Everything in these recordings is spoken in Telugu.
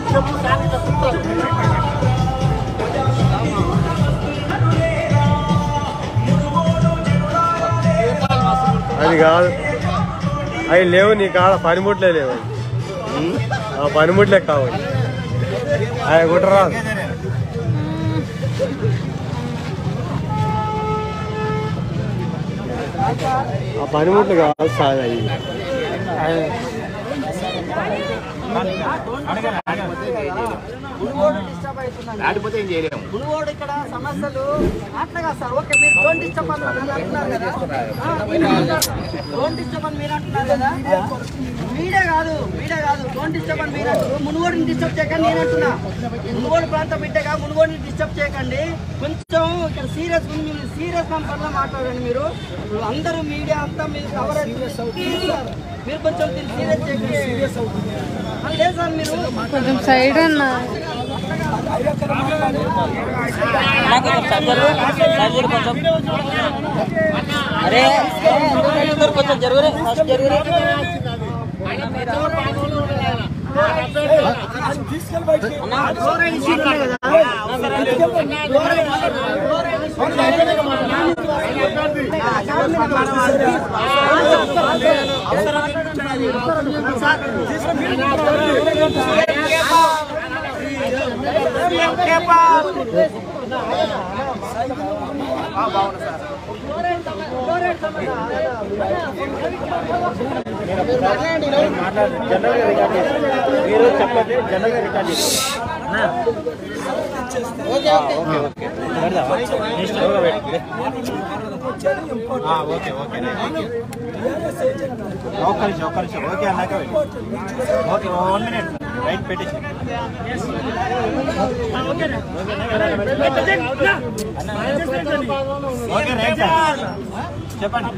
అది కాదు అవి లేవు నీ కాడ పనిముట్లే లేవు అవి. ఆ పనిముట్లే కావాలి అవి కుట్టరాదు ఆ పనిముట్లు కావాలి సార్ అవి ఆడిపోతే ఏం చేయలేము మునుగోడు ఇక్కడ సమస్యలు అట్లా కాదు సార్ ఓకే మీరు డోంట్ డిస్టర్బ్ అని అంటున్నారు కదా డోంట్ డిస్టర్బ్ అని మీరు అంటున్నారు కదా మీడే కాదు మీడే కాదు డోంట్ డిస్టర్బ్ అని మీరు అంటారు మునుగోడుని డిస్టర్బ్ చేయకండి నేను అంటున్నా మునుగోడు ప్రాంతం బిడ్డగా మునుగోడుని డిస్టర్బ్ చేయకండి కొంచెం ఇక్కడ సీరియస్ సీరియస్ పనిలో మాట్లాడండి మీరు అందరూ మీడియా అంతా మీరు కవర్ మీరు కొంచెం సీరియస్ చేయకండి సీరియస్ అవుతుంది లేదు సార్ మీరు కొంచెం సైడ్ అన్న అరే కొంచెం జరుగురే ఫస్ట్ జరుగురే మీరు చెప్పండి జనరల్గా రికార్డ్ చేసి ఓకే ఓకే పెడదామా నెక్స్ట్ ఓకే ఓకే ఒక్క నిమిషం ఒక్క నిమిషం ఓకే అన్నాక పెట్టు. ఓకే వన్ మినిట్ రైట్ పెట్టేసి ఓకే రైట్ సార్ చెప్పండి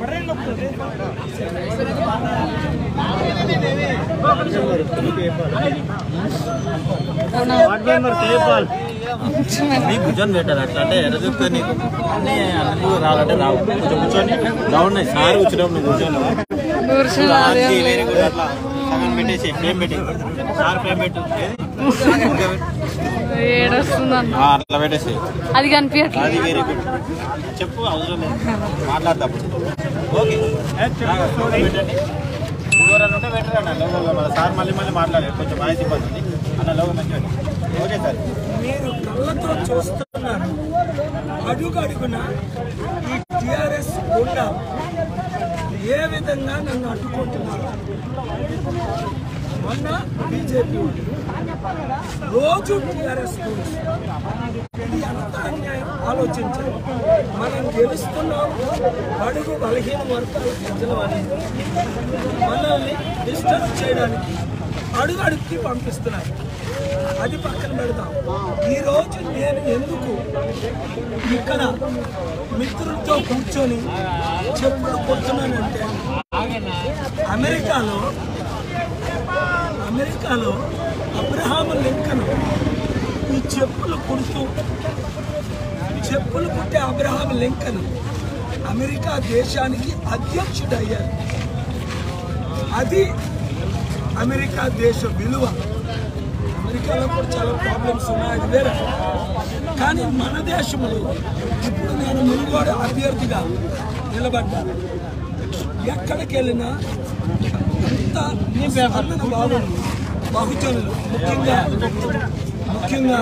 వార్డ్ మెంబర్ కేపాల్ నీ భుజం పెట్టారు అట్లా అంటే ఎర్ర చూస్తే నీకు అన్ని అన్ని రావాలంటే రావు కొంచెం కూర్చొని డౌన్ సార్ కూర్చున్నాం నువ్వు కూర్చోను కూర్చున్నా అదే అది వేరే కూడా అట్లా సగం పెట్టేసి ఫ్రేమ్ పెట్టి సార్ ఫ్రేమ్ పెట్టు ఏది? ఇంకా పెట్టు. ఏడొస్తుంది అన్న ఆ, అట్లా పెట్టేసి అది కనిపించట్లేదు అది వెరీ గుడ్ చెప్పు అవసరం లేదు మాట్లాడతాం ఓకే పెట్టండి ఇంకోరన్నా ఉంటే పెట్టరండి లోగోలో మన సార్ మళ్ళీ మళ్ళీ మాట్లాడారు కొంచెం వాయిస్ ఇబ్బంది ఉంది అన్న లోగో మంచిగా ఓకే సార్ మీరు కళ్ళతో చూస్తున్నారు అడుగు అడుగున ఈ టిఆర్ఎస్ గుండా ఏ విధంగా నన్ను అడ్డుకుంటున్నారు మొన్న బీజేపీ రోజు టిఆర్ఎస్ ఇది ఎంత అన్యాయం ఆలోచించాలి మనం గెలుస్తున్నాం అడుగు బలహీన వర్గాల ప్రజలు అనేది మనల్ని డిస్టర్బ్ చేయడానికి అడుగు అడుగుకి పంపిస్తున్నారు అది పక్కన పెడతాం ఈ రోజు నేను ఎందుకు ఇక్కడ మిత్రులతో కూర్చొని చెప్పులు కొడుతున్నానంటే అమెరికాలో అమెరికాలో అబ్రహాం లింకన్ ఈ చెప్పులు కుడుతూ చెప్పులు కుట్టే అబ్రహాం లింకన్ అమెరికా దేశానికి అధ్యక్షుడయ్యారు అది అమెరికా దేశ విలువ అమెరికాలో కూడా చాలా ప్రాబ్లమ్స్ ఉన్నాయి అది వేరే కానీ మన దేశంలో ఇప్పుడు నేను మునుగోడు అభ్యర్థిగా నిలబడ్డాను ఎక్కడికి వెళ్ళినా అంత స్పందన బాగుంది బహుజనులు ముఖ్యంగా ముఖ్యంగా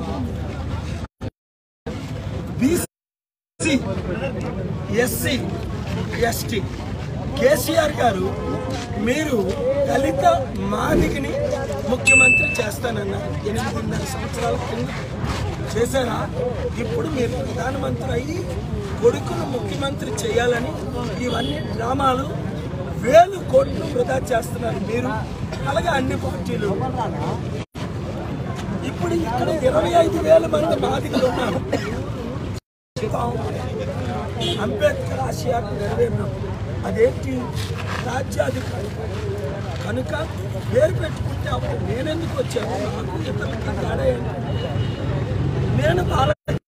బీసీ ఎస్సీ ఎస్టీ కేసీఆర్ గారు మీరు దళిత మాదిగిని ముఖ్యమంత్రి చేస్తానన్నారు ఎనిమిదిన్నర సంవత్సరాల కింద చేశారా ఇప్పుడు మీరు ప్రధానమంత్రి అయ్యి కొడుకును ముఖ్యమంత్రి చేయాలని ఇవన్నీ డ్రామాలు వేలు కోట్లు వృధా చేస్తున్నారు మీరు అలాగే అన్ని పార్టీలు ఇప్పుడు ఇక్కడ ఇరవై ఐదు వేల మంది మాదిగలు ఉన్నారు అంబేద్కర్ ఆశయాలు నెరవేరు అదేంటి రాజ్యాధికారి కనుక పేరు పెట్టుకుంటే అప్పుడు నేనెందుకు వచ్చాను నాకు ఇతరులకి తేడా ఏంటి? నేను భారత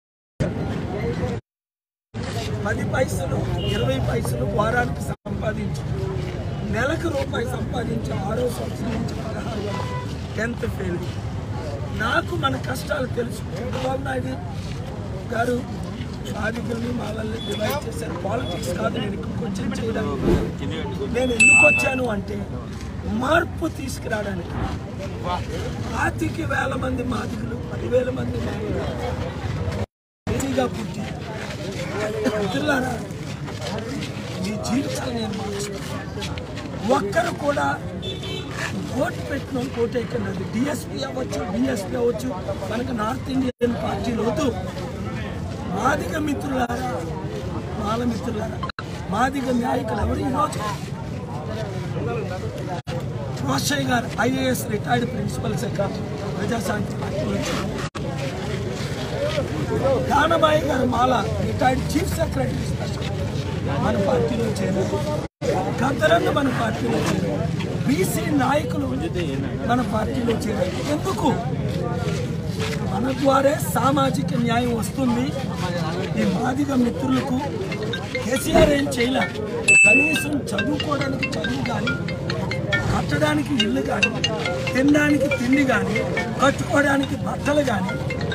పది పైసలు ఇరవై పైసలు వారానికి సంపాదించు నెలకు రూపాయి సంపాదించి ఆరో సంవత్సరం నుంచి పదహారు టెన్త్ ఫెయిల్ నాకు మన కష్టాలు తెలుసు చంద్రబాబు నాయుడు గారు బాధితుల్ని మాలల్ని డివైడ్ చేశారు పాలిటిక్స్ కాదు నేను ఇక్కడికి వచ్చి చేయడానికి నేను ఎందుకు వచ్చాను అంటే మార్పు తీసుకురావడానికి పాతిక వేల మంది మాదిగులు పదివేల మంది మాదిగులు ఈజీగా పుట్టి మిత్రులారా మీ జీవితాలు నేను మార్చుతాను ఒక్కరు కూడా ఓటు పెట్టిన ఓటు ఎక్కడది డిఎస్పీ అవ్వచ్చు డిఎస్పీ అవ్వచ్చు మనకు నార్త్ ఇండియన్ పార్టీలు వద్దు మాదిగ మిత్రులారా మాల మిత్రులారా మాదిగ నాయకులు ఎవరు ఈరోజు రోషయ్య గారు IAS retired principal secretary Prajashanti party నుంచి దానబాయి గారు మాల రిటైర్డ్ చీఫ్ సెక్రటరీ స్పెషల్ మన పార్టీలో చేరారు గద్దరన్న మన పార్టీలో చేరారు బీసీ నాయకులు మన పార్టీలో చేరారు ఎందుకు మన ద్వారే సామాజిక న్యాయం వస్తుంది ఈ మాదిగ మిత్రులకు కేసీఆర్ ఏం చేయలే కనీసం చదువుకోవడానికి చదువు కానీ కట్టడానికి ఇల్లు కానీ తినడానికి తిండి కానీ కట్టుకోవడానికి బట్టలు కానీ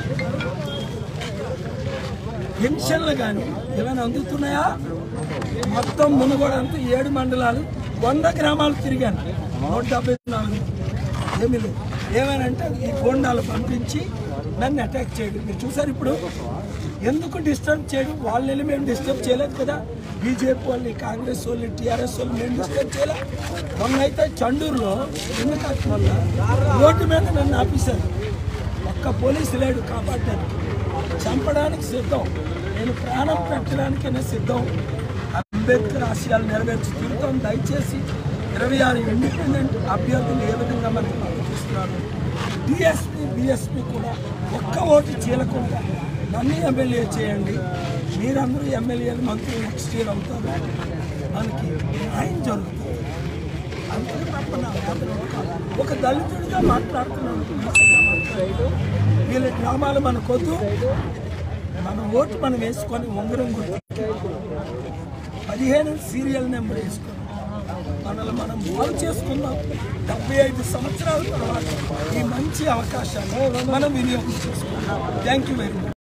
పెన్షన్లు కానీ ఏమైనా అందుతున్నాయా మొత్తం మునుగోడంతా ఏడు మండలాలు వంద గ్రామాలు తిరిగాను నూట డెబ్బై నాలుగు ఏమీ లేదు ఏమైనంటే ఈ గోండాలు పంపించి నన్ను అటాక్ చేయడం మీరు చూసారు ఇప్పుడు ఎందుకు డిస్టర్బ్ చేయడం వాళ్ళని మేము డిస్టర్బ్ చేయలేదు కదా బీజేపీ వాళ్ళని కాంగ్రెస్ వాళ్ళు టీఆర్ఎస్ వాళ్ళు మేము డిస్టర్బ్ చేయలే మొన్న అయితే చండూరులో ఎందుకు వల్ల రోడ్డు మీద నన్ను ఆపేశారు ఒక్క పోలీసు లేడు కాపాడడానికి చంపడానికి సిద్ధం నేను ప్రాణం పెట్టడానికైనా సిద్ధం అంబేద్కర్ ఆశయాలు నెరవేర్చి తిరుగుతాం దయచేసి ఇరవై ఆరు ఇండిపెండెంట్ అభ్యర్థులు ఏ విధంగా మనకి మద్దతు ఇస్తున్నారు డిఎస్పీ బిఎస్పీ కూడా ఒక్క ఓటు చీలకుండా నన్ను ఎమ్మెల్యే చేయండి మీరందరూ ఎమ్మెల్యేలు మంత్రులు నెక్స్ట్ ఇయర్ అవుతారు మనకి న్యాయం జరుగుతుంది అంతే తప్ప నా వాదన కాదు. ఒక దళితుడిగా మాట్లాడుతున్నాను బీసీగా మాట్లాడుతూ వీళ్ళ గ్రామాలు మనకొద్దు మన ఓటు మనం వేసుకొని ఉంగరం గుర్తు పదిహేను సీరియల్ నెంబర్ వేసుకొని మనల్ని మనం బాగు చేసుకుందాం డెబ్బై ఐదు సంవత్సరాల తర్వాత ఈ మంచి అవకాశాన్ని మనం వినియోగం చేసుకుందాం థ్యాంక్ యూ వెరీ మచ్